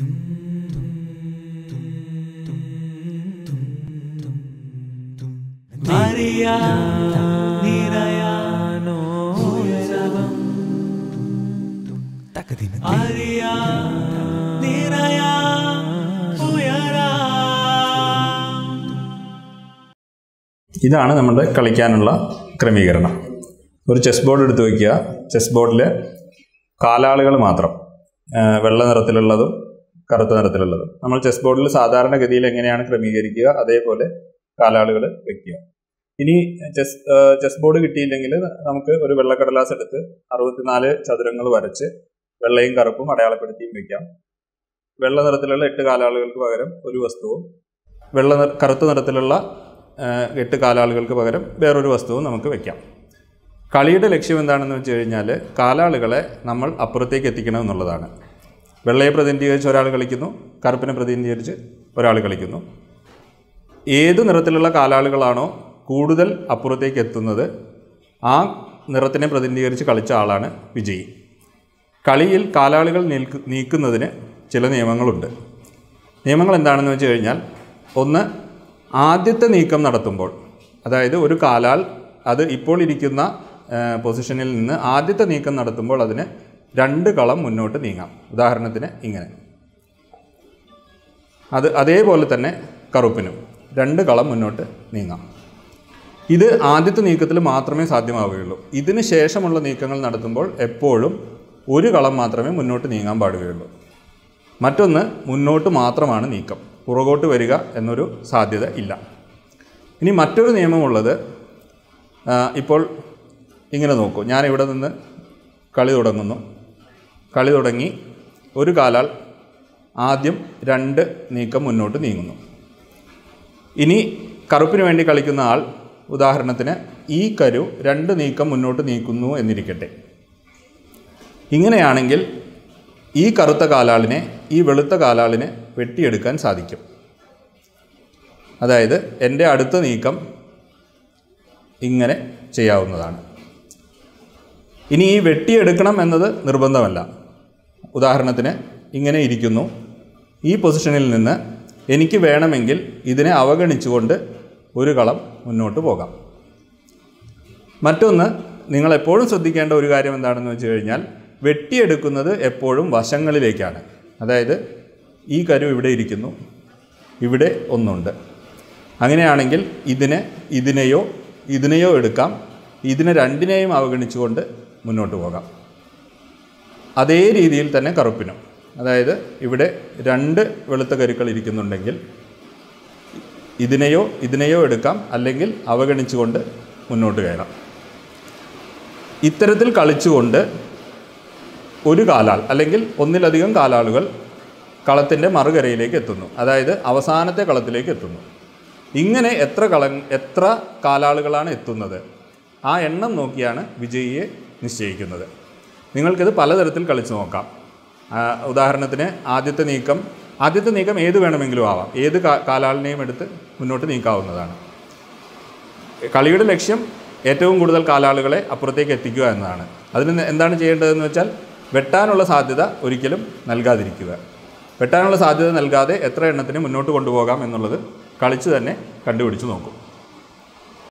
അറിയാനോ ഉത്സവം അറിയാ നിറയാ ഉയരാ ഇതാണ് നമ്മുടെ കളിക്കാനുള്ള ക്രമീകരണം ഒരു ചെസ് ബോർഡ് എടുത്ത് വയ്ക്കുക ചെസ് ബോർഡിൽ കാലാളുകൾ മാത്രം ആ, വെള്ള നിറത്തിലുള്ളതും കറുത്ത നിറത്തിലുള്ളതും നമ്മൾ ചെസ് ബോർഡിൽ സാധാരണഗതിയിൽ എങ്ങനെയാണ് ക്രമീകരിക്കുക അതേപോലെ കാലാളുകൾ വെക്കുക ഇനി ചെസ് ആ, ചെസ് ബോർഡ് കിട്ടിയില്ലെങ്കിൽ നമുക്ക് ഒരു വെള്ളക്കടലാസ് എടുത്ത് അറുപത്തിനാല് ചതുരങ്ങൾ വരച്ച് വെള്ളയും കറുപ്പും അടയാളപ്പെടുത്തിയും വെക്കാം വെള്ള നിറത്തിലുള്ള എട്ട് കാലാളുകൾക്ക് പകരം ഒരു വസ്തുവും വെള്ള നിറ- കറുത്ത നിറത്തിലുള്ള ആ, എട്ട് കാലാളുകൾക്ക് പകരം വേറൊരു വസ്തുവും നമുക്ക് വെക്കാം കളിയുടെ ലക്ഷ്യം എന്താണെന്ന് വെച്ച് കഴിഞ്ഞാൽ കാലാളുകളെ നമ്മൾ അപ്പുറത്തേക്ക് എത്തിക്കണം എന്നുള്ളതാണ് വെള്ളയെ പ്രതിനിധീകരിച്ച് ഒരാൾ കളിക്കുന്നു കറുപ്പിനെ പ്രതിനിധീകരിച്ച് ഒരാൾ കളിക്കുന്നു ഏത് നിറത്തിലുള്ള കാലാളുകളാണോ കൂടുതൽ അപ്പുറത്തേക്ക് എത്തുന്നത് ആ നിറത്തിനെ പ്രതിനിധീകരിച്ച് കളിച്ച ആളാണ് വിജയി കളിയിൽ കാലാളുകൾ നിൽക്ക് നീക്കുന്നതിന് ചില നിയമങ്ങളുണ്ട് നിയമങ്ങൾ എന്താണെന്ന് വെച്ച് കഴിഞ്ഞാൽ ഒന്ന് ആദ്യത്തെ നീക്കം നടത്തുമ്പോൾ അതായത് ഒരു കാലാൾ അത് ഇപ്പോൾ ഇരിക്കുന്ന ആ, പൊസിഷനിൽ നിന്ന് ആദ്യത്തെ നീക്കം നടത്തുമ്പോൾ അതിന് രണ്ട് കളം മുന്നോട്ട് നീങ്ങാം ഉദാഹരണത്തിന് ഇങ്ങനെ അത് അതേപോലെ തന്നെ കറുപ്പിനും രണ്ട് കളം മുന്നോട്ട് നീങ്ങാം ഇത് ആദ്യത്തെ നീക്കത്തിൽ മാത്രമേ സാധ്യമാവുകയുള്ളൂ ഇതിന് ശേഷമുള്ള നീക്കങ്ങൾ നടത്തുമ്പോൾ എപ്പോഴും ഒരു കളം മാത്രമേ മുന്നോട്ട് നീങ്ങാൻ പാടുകയുള്ളൂ മറ്റൊന്ന് മുന്നോട്ട് മാത്രമാണ് നീക്കം പുറകോട്ട് വരിക എന്നൊരു സാധ്യത ഇല്ല ഇനി മറ്റൊരു നിയമമുള്ളത് ആ, ഇപ്പോൾ ഇങ്ങനെ നോക്കൂ ഞാൻ ഇവിടെ നിന്ന് കളി തുടങ്ങുന്നു കളി തുടങ്ങി ഒരു കാലാൾ ആദ്യം രണ്ട് നീക്കം മുന്നോട്ട് നീങ്ങുന്നു ഇനി കറുപ്പിന് വേണ്ടി കളിക്കുന്ന ആൾ ഉദാഹരണത്തിന് ഈ കരു രണ്ട് നീക്കം മുന്നോട്ട് നീക്കുന്നു എന്നിരിക്കട്ടെ ഇങ്ങനെയാണെങ്കിൽ ഈ കറുത്ത കാലാളിനെ ഈ വെളുത്ത കാലാളിനെ വെട്ടിയെടുക്കാൻ സാധിക്കും അതായത് എൻ്റെ അടുത്ത നീക്കം ഇങ്ങനെ ചെയ്യാവുന്നതാണ് ഇനി ഈ വെട്ടിയെടുക്കണം എന്നത് നിർബന്ധമല്ല ഉദാഹരണത്തിന് ഇങ്ങനെ ഇരിക്കുന്നു ഈ പൊസിഷനിൽ നിന്ന് എനിക്ക് വേണമെങ്കിൽ ഇതിനെ അവഗണിച്ചുകൊണ്ട് ഒരു കളം മുന്നോട്ട് പോകാം മറ്റൊന്ന് നിങ്ങൾ എപ്പോഴും ശ്രദ്ധിക്കേണ്ട ഒരു കാര്യം എന്താണെന്ന് വെച്ച് കഴിഞ്ഞാൽ വെട്ടിയെടുക്കുന്നത് എപ്പോഴും വശങ്ങളിലേക്കാണ് അതായത് ഈ കരു ഇവിടെ ഇരിക്കുന്നു ഇവിടെ ഒന്നുണ്ട് അങ്ങനെയാണെങ്കിൽ ഇതിനെ ഇതിനെയോ ഇതിനെയോ എടുക്കാം ഇതിനെ രണ്ടിനെയും അവഗണിച്ചുകൊണ്ട് മുന്നോട്ട് പോകാം അതേ രീതിയിൽ തന്നെ കറുപ്പിനും അതായത് ഇവിടെ രണ്ട് വെളുത്ത കരുക്കൾ ഇരിക്കുന്നുണ്ടെങ്കിൽ ഇതിനെയോ ഇതിനെയോ എടുക്കാം അല്ലെങ്കിൽ അവഗണിച്ചുകൊണ്ട് മുന്നോട്ട് കയറാം ഇത്തരത്തിൽ കളിച്ചുകൊണ്ട് ഒരു കാലാൾ അല്ലെങ്കിൽ ഒന്നിലധികം കാലാളുകൾ കളത്തിൻ്റെ മറുകരയിലേക്ക് എത്തുന്നു അതായത് അവസാനത്തെ കളത്തിലേക്ക് എത്തുന്നു ഇങ്ങനെ എത്ര കള എത്ര കാലാളുകളാണ് എത്തുന്നത് ആ എണ്ണം നോക്കിയാണ് വിജയിയെ നിശ്ചയിക്കുന്നത് നിങ്ങൾക്കിത് പലതരത്തിൽ കളിച്ചു നോക്കാം ആ, ഉദാഹരണത്തിന് ആദ്യത്തെ നീക്കം ആദ്യത്തെ നീക്കം ഏത് വേണമെങ്കിലും ആവാം ഏത് കാ- കാലാളിനെയും എടുത്ത് മുന്നോട്ട് നീക്കാവുന്നതാണ് കളിയുടെ ലക്ഷ്യം ഏറ്റവും കൂടുതൽ കാലാളുകളെ അപ്പുറത്തേക്ക് എത്തിക്കുക എന്നതാണ് അതിന് എന്താണ് ചെയ്യേണ്ടതെന്ന് വെച്ചാൽ വെട്ടാനുള്ള സാധ്യത ഒരിക്കലും നൽകാതിരിക്കുക വെട്ടാനുള്ള സാധ്യത നൽകാതെ എത്ര എണ്ണത്തിന് മുന്നോട്ട് കൊണ്ടുപോകാം എന്നുള്ളത് കളിച്ച് തന്നെ കണ്ടുപിടിച്ച് നോക്കും